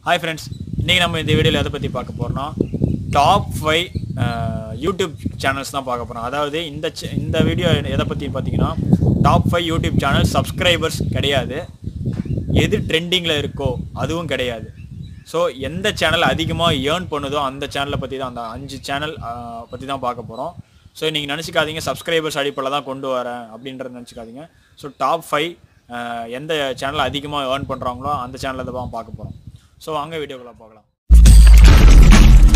hi friends இன்றைக்கி நம்ம இந்த வீடியோவில் எதை பற்றி பார்க்க போகிறோம்னா டாப் ஃபைவ் யூடியூப் சேனல்ஸ் தான் பார்க்க போகிறோம் அதாவது இந்த ch- இந்த வீடியோ எதை பற்றி பார்த்தீங்கன்னா top five YouTube channel subscribers கிடையாது எது ட்ரெண்டிங்கில் இருக்கோ அதுவும் கிடையாது ஸோ எந்த சேனல் அதிகமாக ஏர்ன் பண்ணுதோ அந்த சேனலை பற்றி தான் அந்த அஞ்சு சேனல் பற்றி தான் பார்க்க போகிறோம் ஸோ நீங்கள் நினச்சிக்காதீங்க சப்ஸ்கிரைபர்ஸ் அடிப்படையில் தான் கொண்டு வரேன் அப்படின்றத நினச்சிக்காதீங்க ஸோ டாப் ஃபைவ் எந்த சேனல் அதிகமாக ஏர்ன் பண்ணுறாங்களோ அந்த சேனலில் தான் பார்க்க போகிறோம் ஸோ வாங்க வீடியோக்குள்ள பார்க்கலாம்